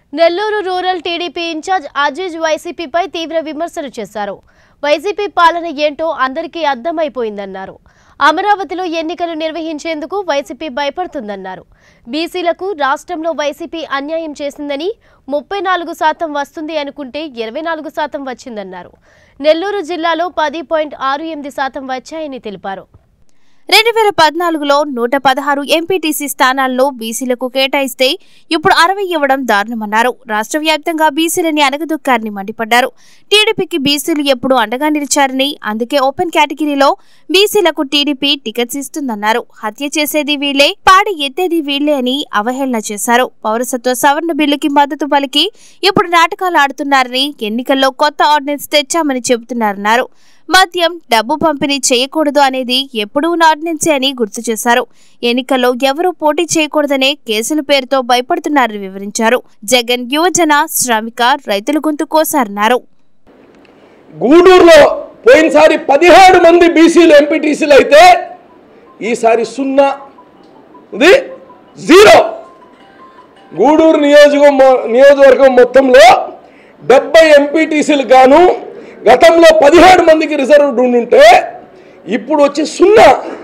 Nellore rural TDP incharge Aziz వైసీపీపై తీవ్ర విమర్శలు చేశారు వైసీపీ పాలన ఏంటో అందరికీ అర్థమైపోయిందన్నారు అమరావతిలో ఎన్నికలు నిర్వహించేందుకు వైసీపీ భయపడుతుందన్నారు బీసీలకు రాష్ట్రంలో వైసీపీ అన్యాయం చేసిందని ముప్పై నాలుగు శాతం వస్తుంది అనుకుంటే ఇరవై నాలుగు శాతం వచ్చిందన్నారు నెల్లూరు జిల్లాలో పది పాయింట్ ఆరు ఎనిమిది శాతం వచ్చాయని తెలిపారు రెండు వేల పద్నాలుగులో నూట పదహారు ఎంపీటీసీ స్థానాలను బీసీలకు కేటాయిస్తే ఇప్పుడు అరవై ఇవ్వడం దారుణమన్నారు రాష్ట్ర వ్యాప్తంగా బీసీలని అనగదొక్కారని మండిపడ్డారు టీడీపీకి బీసీలు ఎప్పుడు అండగా నిలిచారని అందుకే ఓపెన్ కేటగిరీలో బీసీలకు టీడీపీ టికెట్స్ ఇస్తుందన్నారు హత్య చేసేది వీళ్లే పాడి ఎత్తేది వీళ్లే అని అవహేళన చేశారు పౌరసత్వ సవరణ బిల్లుకి మద్దతు పలికి ఇప్పుడు నాటకాలు ఆడుతున్నారని ఎన్నికల్లో కొత్త ఆర్డినెన్స్ తెచ్చామని చెబుతున్నారన్నారు మద్యం డబ్బు పంపిణీ చేయకూడదు అనేది ఎప్పుడూ ఉన్న ఆర్డినెన్సే అని గుర్తు చేశారు ఎన్నికల్లో ఎవరూ పోటీ చేయకూడదనే కేసుల పేరుతో భయపడుతున్నారని వివరించారు జగన్ యువజన శ్రామిక రైతుల గొంతు కోసారన్నారు గూడూరులో పోయినసారి పదిహేడు మంది బీసీలు ఎంపీటీసీలు అయితే ఈసారి సున్నా ఇది జీరో గూడూరు నియోజకవర్గం నియోజకవర్గం మొత్తంలో డెబ్బై ఎంపీటీసీలు గాను గతంలో పదిహేడు మందికి రిజర్వ్డ్ ఉండుంటే ఇప్పుడు వచ్చి సున్నా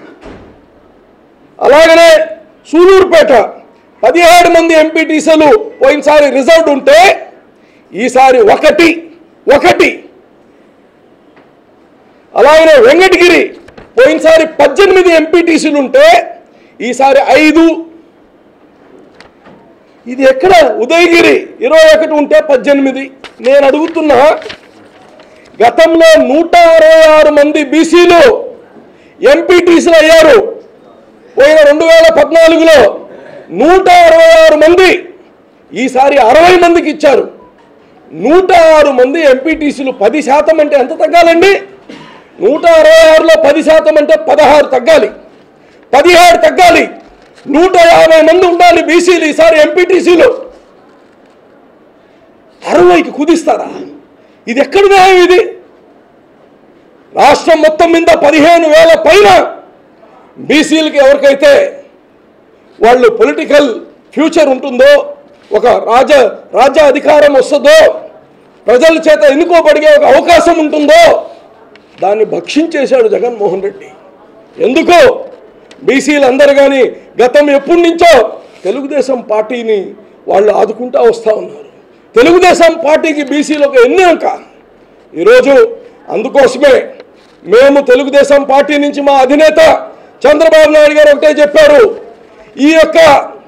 అలాగనే సూలూరుపేట పదిహేడు మంది ఎంపీటీసీలు పోయినసారి రిజర్వ్డ్ ఉంటే ఈసారి ఒకటి ఒకటి అలాగనే వెంకటగిరి పోయినసారి పద్దెనిమిది ఎంపీటీసీలు ఉంటే ఈసారి ఐదు ఇది ఎక్కడ ఉదయగిరి ఇరవై ఒకటి ఉంటే పద్దెనిమిది నేను అడుగుతున్నా గతంలో నూట అరవై ఆరు మంది బీసీలు ఎంపీటీసీలు అయ్యారు పోయిన రెండు వేల పద్నాలుగులో నూట అరవై ఆరు మంది ఈసారి అరవై మందికి ఇచ్చారు నూట ఆరు మంది ఎంపీటీసీలు పది శాతం అంటే ఎంత తగ్గాలండి నూట అరవై ఆరులో పది శాతం అంటే పదహారు తగ్గాలి పదిహేడు తగ్గాలి నూట యాభై మంది ఉండాలి బీసీలు ఈసారి ఎంపీటీసీలు అరవైకి కుదిస్తారా ఇది ఎక్కడ న్యాయం ఇది రాష్ట్రం మొత్తం మీద పదిహేను వేల పైన బీసీలకి ఎవరికైతే వాళ్ళు పొలిటికల్ ఫ్యూచర్ ఉంటుందో ఒక రాజ రాజ్య అధికారం వస్తుందో ప్రజల చేత ఎన్నుకోబడిగే ఒక అవకాశం ఉంటుందో దాన్ని భక్షించేశాడు జగన్మోహన్ రెడ్డి ఎందుకు బీసీలు అందరు కానీ గతం ఎప్పటి నుంచో తెలుగుదేశం పార్టీని వాళ్ళు ఆదుకుంటా వస్తూ ఉన్నారు తెలుగుదేశం పార్టీకి బీసీలు ఒక ఎన్నిక ఈరోజు అందుకోసమే మేము తెలుగుదేశం పార్టీ నుంచి మా అధినేత చంద్రబాబు నాయుడు గారు ఒకటే చెప్పారు ఈ యొక్క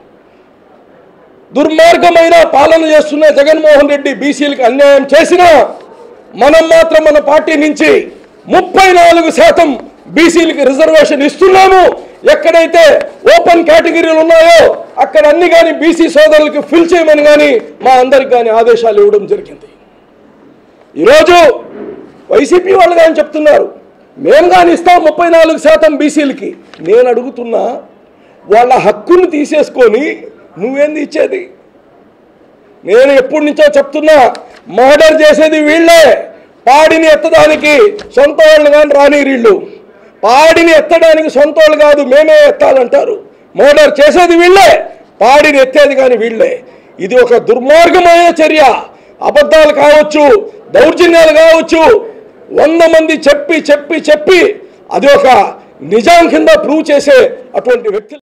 దుర్మార్గమైన పాలన చేస్తున్న జగన్మోహన్ రెడ్డి బీసీలకు అన్యాయం చేసినా మనం మాత్రం మన పార్టీ నుంచి ముప్పై నాలుగు శాతం బీసీలకు రిజర్వేషన్ ఇస్తున్నాము ఎక్కడైతే ఓపెన్ కేటగిరీలు ఉన్నాయో అక్కడ అన్ని కానీ బీసీ సోదరులకు ఫిల్ చేయమని కానీ మా అందరికి కానీ ఆదేశాలు ఇవ్వడం జరిగింది ఈరోజు వైసీపీ వాళ్ళు కానీ చెప్తున్నారు మేము కానీ ఇస్తాం ముప్పై నాలుగు శాతం బీసీలకి నేను అడుగుతున్నా వాళ్ళ హక్కును తీసేసుకొని నువ్వేంది ఇచ్చేది నేను ఎప్పటి నుంచో చెప్తున్నా మర్డర్ చేసేది వీళ్ళే పాడిని ఎత్తడానికి సొంత వాళ్ళు కానీ రాని వీళ్ళు పాడిని ఎత్తడానికి సొంత వాళ్ళు కాదు మేమే ఎత్తాలంటారు మర్డర్ చేసేది వీళ్ళే పాడిని ఎత్తేది కానీ వీళ్ళే ఇది ఒక దుర్మార్గమైన చర్య అబద్ధాలు కావచ్చు దౌర్జన్యాలు కావచ్చు వంద మంది చెప్పి చెప్పి చెప్పి అది ఒక నిజాం కింద ప్రూవ్ చేసే అటువంటి వ్యక్తులు